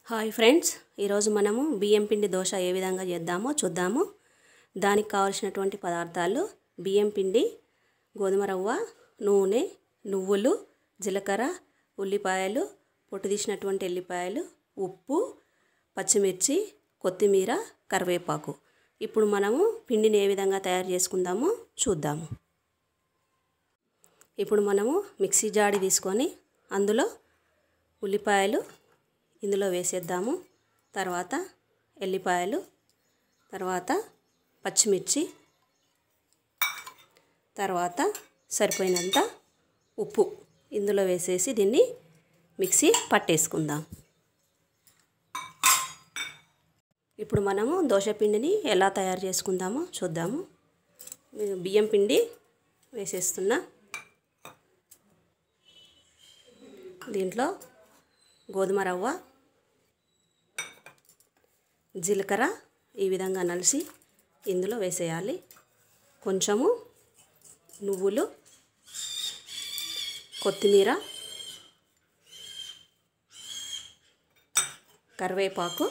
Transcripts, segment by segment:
hi friends ఈరోజు మనము బియ్యం పిండి దోశ ఏ విధంగా చేద్దామో చూద్దాము దానికి కావాల్సినటువంటి పదార్థాలు బియ్యం పిండి గోధుమ రవ్వ నూనె నువ్వులు జీలకర్ర ఉల్లిపాయలు పొట్టు తీసినటువంటి ఎల్లిపాయలు ఉప్పు పచ్చిమిర్చి కొత్తిమీర కరివేపాకు ఇప్పుడు మనము పిండిని ఏ విధంగా తయారు చేసుకుందామో చూద్దాము ఇప్పుడు మనము మిక్సీ జాడి తీసుకొని అందులో ఉల్లిపాయలు ఇందులో వేసేద్దాము తర్వాత ఎల్లిపాయలు తర్వాత పచ్చిమిర్చి తర్వాత సరిపోయినంత ఉప్పు ఇందులో వేసేసి దీన్ని మిక్సీ పట్టేసుకుందాం ఇప్పుడు మనము దోశ పిండిని ఎలా తయారు చేసుకుందామో చూద్దాము బియ్యం పిండి వేసేస్తున్నా దీంట్లో గోధుమ రవ్వ జీలకర్ర ఈ విధంగా నలిసి ఇందులో వేసేయాలి కొంచెము నువ్వులు కొత్తిమీర కరివేపాకు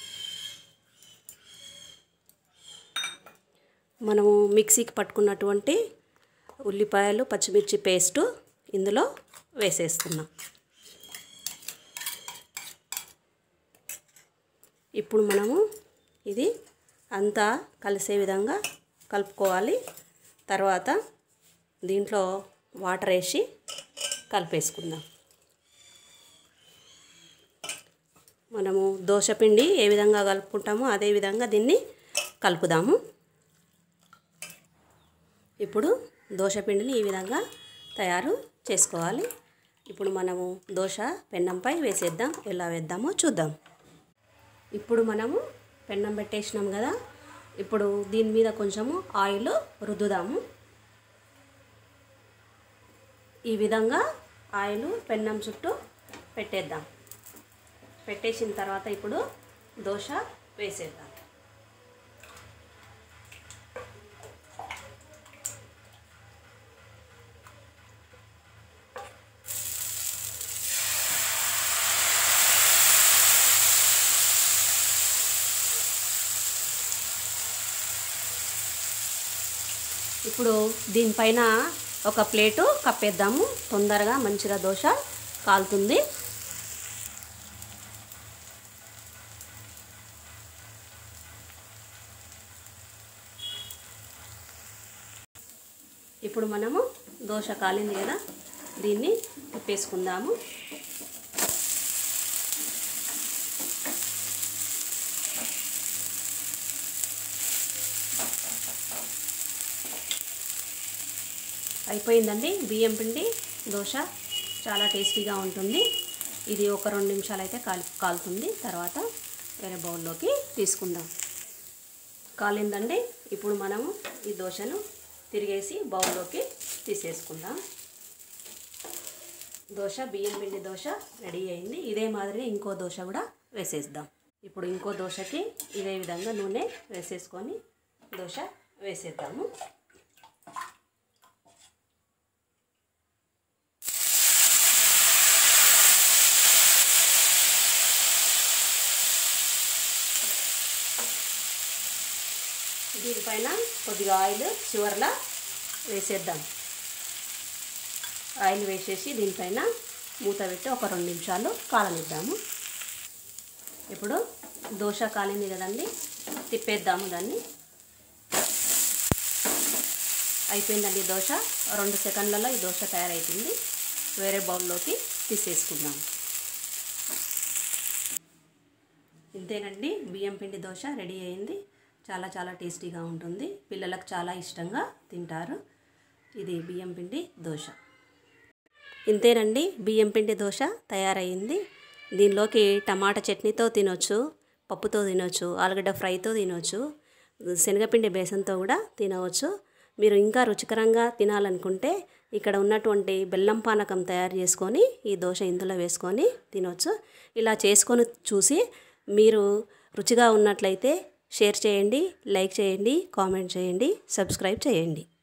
మనము మిక్సీకి పట్టుకున్నటువంటి ఉల్లిపాయలు పచ్చిమిర్చి పేస్టు ఇందులో వేసేస్తున్నాం ఇప్పుడు మనము ఇది అంతా కలిసే విధంగా కలుపుకోవాలి తర్వాత దీంట్లో వాటర్ వేసి కలిపేసుకుందాం మనము దోశపిండి ఏ విధంగా కలుపుకుంటామో అదే విధంగా దీన్ని కలుపుదాము ఇప్పుడు దోశపిండిని ఈ విధంగా తయారు చేసుకోవాలి ఇప్పుడు మనము దోశ పెన్నంపై వేసేద్దాం ఎలా వేద్దామో చూద్దాం ఇప్పుడు మనము పెన్నం పెట్టేసినాం కదా ఇప్పుడు దీని మీద కొంచెము ఆయిల్ రుద్దుదాము ఈ విధంగా ఆయిల్ పెన్నం చుట్టూ పెట్టేద్దాం పెట్టేసిన తర్వాత ఇప్పుడు దోశ వేసేద్దాం ఇప్పుడు దీనిపైన ఒక ప్లేటు కప్పేద్దాము తొందరగా మంచిగా దోశ కాలుతుంది ఇప్పుడు మనము దోశ కాలింది కదా దీన్ని తిప్పేసుకుందాము అయిపోయిందండి బియ్యం పిండి దోశ చాలా టేస్టీగా ఉంటుంది ఇది ఒక రెండు నిమిషాలు అయితే కాలి కాలుతుంది తర్వాత వేరే బౌల్లోకి తీసుకుందాం కాలిందండి ఇప్పుడు మనము ఈ దోశను తిరిగేసి బౌల్లోకి తీసేసుకుందాం దోశ బియ్యం పిండి దోశ రెడీ అయింది ఇదే మాదిరి ఇంకో దోశ కూడా వేసేద్దాం ఇప్పుడు ఇంకో దోశకి ఇదే విధంగా నూనె వేసేసుకొని దోశ వేసేద్దాము దీనిపైన కొద్దిగా ఆయిల్ చివరలా వేసేద్దాం ఆయిల్ వేసేసి దీనిపైన మూత పెట్టి ఒక రెండు నిమిషాలు కాలనిద్దాము ఇప్పుడు దోశ కాలింది కదండి తిప్పేద్దాము దాన్ని అయిపోయిందండి దోశ రెండు సెకండ్లలో ఈ దోశ తయారైతుంది వేరే బౌల్లోకి తీసేసుకుందాం ఇంతేనండి బియ్యం పిండి దోశ రెడీ అయింది చాలా చాలా టేస్టీగా ఉంటుంది పిల్లలకు చాలా ఇష్టంగా తింటారు ఇది బియ్యం పిండి దోశ ఇంతేనండి బియ్యం పిండి దోశ తయారయ్యింది దీనిలోకి టమాటా చట్నీతో తినొచ్చు పప్పుతో తినొచ్చు ఆలుగడ్డ ఫ్రైతో తినొచ్చు శనగపిండి బేసన్తో కూడా తినవచ్చు మీరు ఇంకా రుచికరంగా తినాలనుకుంటే ఇక్కడ ఉన్నటువంటి బెల్లం పానకం తయారు చేసుకొని ఈ దోశ ఇందులో వేసుకొని తినొచ్చు ఇలా చేసుకొని చూసి మీరు రుచిగా ఉన్నట్లయితే షేర్ చేయండి లైక్ చేయండి కామెంట్ చేయండి సబ్స్క్రైబ్ చేయండి